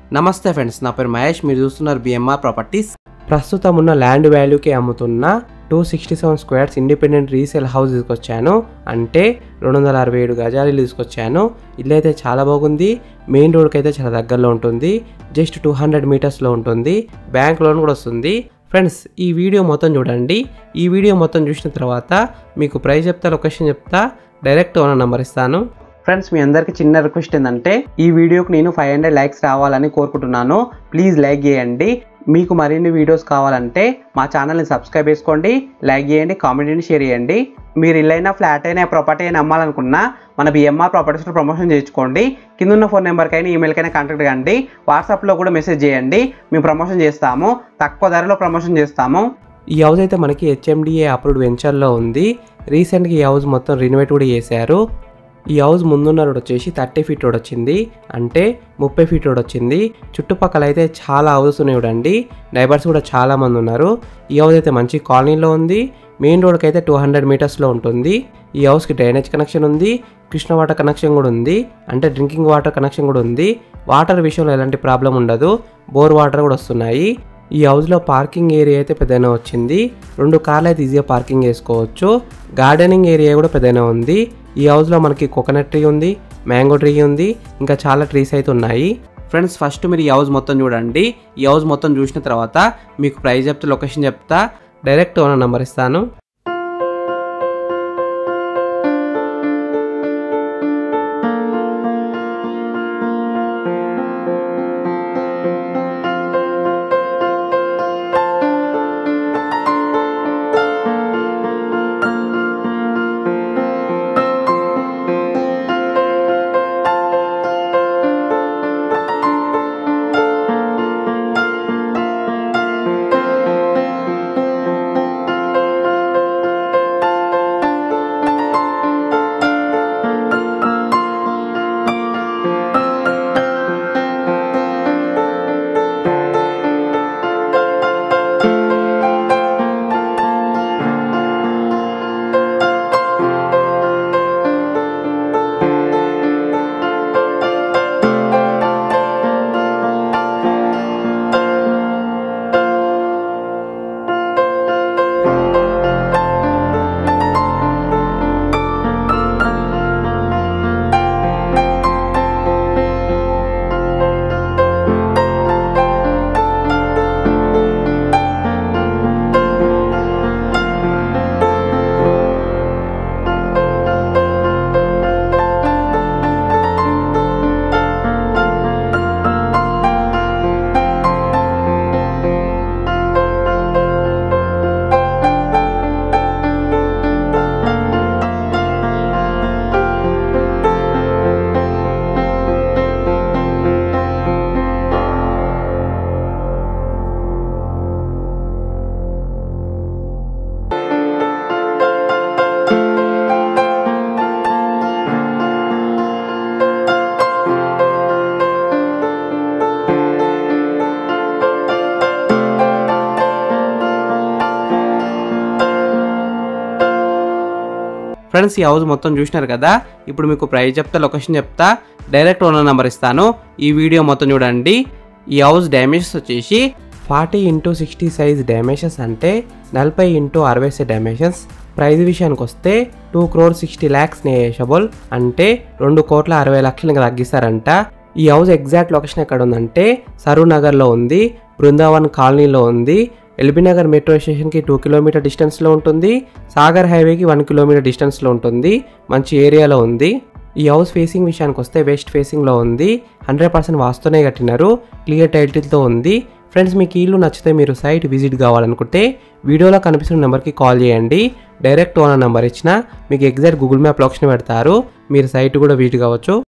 నమస్తే ఫ్రెండ్స్ నా పేరు మహేష్ మీరు చూస్తున్నారు బిఎంఆర్ ప్రాపర్టీస్ ప్రస్తుతం ఉన్న ల్యాండ్ వాల్యూకి అమ్ముతున్న two sixty seven squares independent resale house తీసుకొచ్చాను అంటే రెండు వందల అరవై ఏడు గజాలు ఇల్లు తీసుకొచ్చాను ఇల్లు అయితే చాలా బాగుంది మెయిన్ రోడ్కి అయితే చాలా దగ్గరలో ఉంటుంది జస్ట్ టూ హండ్రెడ్ మీటర్స్లో ఉంటుంది బ్యాంక్ లోన్ కూడా వస్తుంది ఫ్రెండ్స్ ఈ వీడియో మొత్తం చూడండి ఈ వీడియో మొత్తం చూసిన తర్వాత మీకు ప్రైస్ చెప్తా లొకేషన్ చెప్తా డైరెక్ట్ ఓనర్ నెంబర్ ఇస్తాను ఫ్రెండ్స్ మీ అందరికీ చిన్న రిక్వెస్ట్ ఏంటంటే ఈ వీడియోకి నేను ఫైవ్ హండ్రెడ్ లైక్స్ రావాలని కోరుకుంటున్నాను ప్లీజ్ లైక్ చేయండి మీకు మరిన్ని వీడియోస్ కావాలంటే మా ఛానల్ని సబ్స్క్రైబ్ చేసుకోండి లైక్ చేయండి కామెంట్ని షేర్ చేయండి మీరు ఇల్లైనా ఫ్లాట్ అయినా ప్రాపర్టీ అయినా అమ్మాలనుకున్నా మన బిఎంఆర్ ప్రాపర్టీస్లో ప్రమోషన్ చేయించుకోండి కింద ఉన్న ఫోన్ నెంబర్కైనా ఈమెయిల్కైనా కాంటాక్ట్ కండి వాట్సాప్లో కూడా మెసేజ్ చేయండి మేము ప్రమోషన్ చేస్తాము తక్కువ ధరలో ప్రమోషన్ చేస్తాము ఈ హౌస్ అయితే మనకి హెచ్ఎండిఏ అప్రూవ్డ్ వెంచర్లో ఉంది రీసెంట్గా ఈ హౌస్ మొత్తం రినోవేట్ కూడా చేశారు ఈ హౌస్ ముందున్న రోడ్ వచ్చేసి థర్టీ ఫీట్ రోడ్ వచ్చింది అంటే ముప్పై ఫీట్ రోడ్ వచ్చింది చుట్టుపక్కల అయితే చాలా హౌసెస్ ఉన్నాయి చూడండి నైబర్స్ కూడా చాలా మంది ఉన్నారు ఈ హౌస్ అయితే మంచి కాలనీలో ఉంది మెయిన్ రోడ్కి అయితే టూ హండ్రెడ్ మీటర్స్లో ఉంటుంది ఈ హౌస్కి డ్రైనేజ్ కనెక్షన్ ఉంది కృష్ణ వాటర్ కనెక్షన్ కూడా ఉంది అంటే డ్రింకింగ్ వాటర్ కనెక్షన్ కూడా ఉంది వాటర్ విషయంలో ఎలాంటి ప్రాబ్లం ఉండదు బోర్ వాటర్ కూడా వస్తున్నాయి ఈ హౌస్లో పార్కింగ్ ఏరియా అయితే పెద్దనే వచ్చింది రెండు కార్లు అయితే ఈజీగా పార్కింగ్ చేసుకోవచ్చు గార్డెనింగ్ ఏరియా కూడా పెద్దనే ఉంది ఈ హౌస్లో మనకి కోకోనట్ ట్రీ ఉంది మ్యాంగో ట్రీ ఉంది ఇంకా చాలా ట్రీస్ అయితే ఉన్నాయి ఫ్రెండ్స్ ఫస్ట్ మీరు ఈ హౌస్ మొత్తం చూడండి ఈ హౌస్ మొత్తం చూసిన తర్వాత మీకు ప్రైస్ చెప్తే లొకేషన్ చెప్తా డైరెక్ట్ ఓనర్ నెంబర్ ఇస్తాను ఫ్రెండ్స్ ఈ హౌస్ మొత్తం చూసినారు కదా ఇప్పుడు మీకు ప్రైస్ చెప్తా లొకేషన్ చెప్తా డైరెక్ట్ ఓనర్ నెంబర్ ఇస్తాను ఈ వీడియో మొత్తం చూడండి ఈ హౌస్ డ్యామేజెస్ వచ్చేసి forty into sixty size damages అంటే నలభై ఇంటూ అరవై సైజ్ డ్యామేజెస్ ప్రైస్ విషయానికి వస్తే two crore sixty lakhs negotiable అంటే రెండు కోట్ల అరవై లక్షలు ఇంకా తగ్గిస్తారంట ఈ హౌస్ ఎగ్జాక్ట్ లొకేషన్ ఎక్కడ ఉందంటే సరూర్ నగర్లో ఉంది బృందావన్ కాలనీలో ఉంది ఎల్బీ నగర్ మెట్రో స్టేషన్కి టూ కిలోమీటర్ డిస్టెన్స్లో ఉంటుంది సాగర్ హైవేకి వన్ కిలోమీటర్ డిస్టెన్స్లో ఉంటుంది మంచి ఏరియాలో ఉంది ఈ హౌస్ ఫేసింగ్ విషయానికి వస్తే వెస్ట్ ఫేసింగ్లో ఉంది హండ్రెడ్ పర్సెంట్ వాస్తూనే కట్టినారు క్లియర్ టైటిల్తో ఉంది ఫ్రెండ్స్ మీకు ఇల్లు నచ్చితే మీరు సైట్ విజిట్ కావాలనుకుంటే వీడియోలో కనిపిస్తున్న నెంబర్కి కాల్ చేయండి డైరెక్ట్ ఓనర్ నెంబర్ ఇచ్చిన మీకు ఎగ్జాక్ట్ గూగుల్ మ్యాప్ లొకేషన్ పెడతారు మీరు సైట్ కూడా విజిట్ కావచ్చు